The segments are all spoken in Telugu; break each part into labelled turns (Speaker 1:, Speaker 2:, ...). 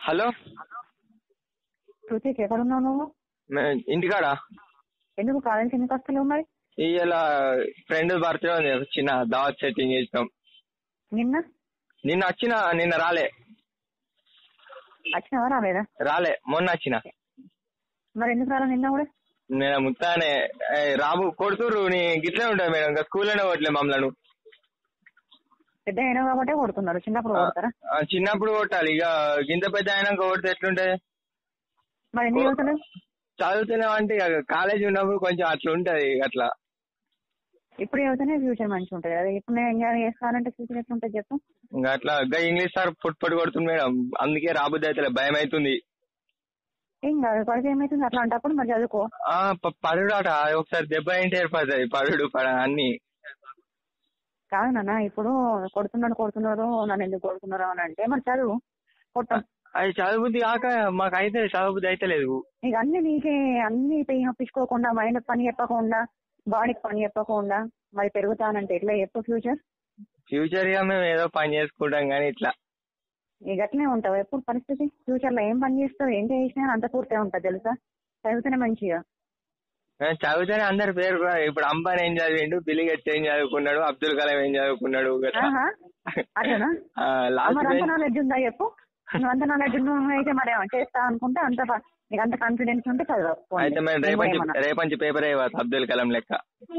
Speaker 1: హలో
Speaker 2: కృతిక్ ఎక్కడున్నావు నువ్వు
Speaker 1: మే- ఇంటికాడ
Speaker 2: ఎందుకు కాలేజీకి ఎందుకు వస్తలేవు మరి
Speaker 1: ఇవాళ ఫ్రెండ్ బర్త్డే ఉంది చిన్న దావత్ సెట్టింగ్ చేసినాం
Speaker 2: నిన్న
Speaker 1: నిన్న వచ్చిన నిన్న రాలే
Speaker 2: వచ్చినావా రాలేదా
Speaker 1: రాలే మొన్న వచ్చిన
Speaker 2: మరి ఎందుకు రాలా నిన్న కూడా
Speaker 1: నేను ముత్తానే ఏ, రాబు కొడుతుర్రు నీ గిట్లే ఉంటుంది మేడం ఇంకా స్కూల్లోనే కొట్టలే మమ్మల్ని
Speaker 2: పెద్ద అయినా కాబట్టి కొడుతున్నారు చిన్నప్పుడు కొడతారా
Speaker 1: ఆ, చిన్నప్పుడు కొట్టాలి ఇక గింత పెద్ద అయినాక కొడితే ఎట్లుంటది
Speaker 2: మరి ఎందుకు చదువుతలేవు
Speaker 1: చదువుతున్నాం అంటే ఇక కాలేజ్ ఉన్నప్పుడు కొంచెం అట్లా ఉంటది అట్లా
Speaker 2: ఇప్పుడు చదివితేనే ఫ్యూచర్ మంచిగా ఉంటుంది కదా ఇప్పుడు నేను ఎంజాయ్ చేస్తానంటే ఫ్యూచర్ ఎట్లా ఉంటుంది చెప్పు
Speaker 1: ఇంకా అట్లా ఇంకా ఇంగ్లీష్ సార్ పుట్ పుట్ కొడుతుంది మేడం అందుకే రాబుద్ది అయితే భయం అవుతుంది
Speaker 2: ఏం కాదు పడితే ఏమవుతుంది అట్లా అంటప్పుడు మరి చదువుకో
Speaker 1: ఆ ప- పడుడు అట ఒకసారి దెబ్బ ఏంటి ఏర్పడుతుంది పడుడు పడ అన్ని
Speaker 2: కాదు నాన్న ఇప్పుడు కొడుతున్నాడు కొడుతున్నారు నన్ను ఎందుకు కొడుతున్నారు అని అంటే మరి చదువు కొట్టం
Speaker 1: అది చదువుబుద్ధి కాక మాకు అయితే చదువుబుద్ధి అయితే లేదు
Speaker 2: నీకు అన్ని నీకే అన్ని పెయిన్ ఒప్పించుకోకుండా మైండ్ పని చెప్పకుండా బాడీకి పని చెప్పకుండా మరి పెరుగుతానంటే ఎట్లా చెప్పు ఫ్యూచర్
Speaker 1: ఫ్యూచర్ గా మేము ఏదో పని చేసుకుంటాం కానీ ఇట్లా
Speaker 2: నీకు అట్లనే ఉంటావు ఎప్పుడు పరిస్థితి ఫ్యూచర్ లో ఏం పని చేస్తావు ఏం చేసినా అంత పూర్తిగా ఉంటుంది తెలుసా చదివితేనే మంచిగా
Speaker 1: మేము చదివితేనే అందరి పేరు కూడా ఇప్పుడు అంబానీ ఏం చదివిండు బిల్ గేట్స్ ఏం చదువుకున్నాడు అబ్దుల్ కలాం ఏం చదువుకున్నాడు గట్లా.
Speaker 2: ఆహా, అట్లనా
Speaker 1: ఆ,
Speaker 2: ఆ,
Speaker 1: లాస్ట్
Speaker 2: మరి అంత
Speaker 1: బెంచ్
Speaker 2: నాలెడ్జ్ ఉందా చెప్పు నువ్వు అంత నాలెడ్జ్ అయితే మరి ఏమన్నా చేస్తా అనుకుంటే అంత ప- నీకు అంత కాన్ఫిడెన్స్ ఉంటే చదవ
Speaker 1: అయితే మేము రేపంచి రేపంచి పేపర్ అయ్యవచ్చు అబ్దుల్ కలాం లెక్క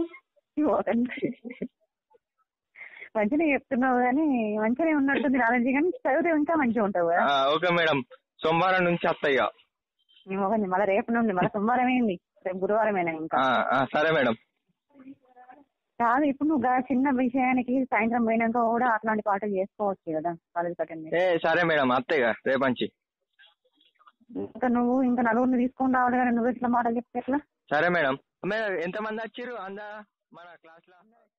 Speaker 2: మంచిగా చెప్తున్నావు కానీ మంచిగానే ఉన్నట్టుంది నాలెడ్జ్ కానీ చదివితే ఇంకా మంచిగా ఉంటావు కదా
Speaker 1: ఆ, ఓకే మేడం సోమవారం నుంచి వస్తాయి ఇక
Speaker 2: ఏమో కానీ మళ్ళీ రేపు నుండి మళ్ళీ సోమవారం ఏంది రేపు గురువారమేనా ఇంకా
Speaker 1: ఆ, ఆ, సరే మేడం
Speaker 2: కాదు ఇప్పుడు నువ్వు గా చిన్న విషయానికి సాయంత్రం పోయినాక కూడా అట్లాంటి పాటలు చేసుకోవచ్చు కదా కాలేజ్ కట్టండి
Speaker 1: ఏ సరే మేడం అత్తయ్య రేపంచి
Speaker 2: ఇంకా నువ్వు ఇంకా నలుగురిని తీసుకొని రావాలి కానీ నువ్వు ఇట్లా మాటలు చెప్తే ఎట్లా
Speaker 1: సరే మేడం మేడం ఎంతమంది వచ్చారు అందా మన క్లాస్ లో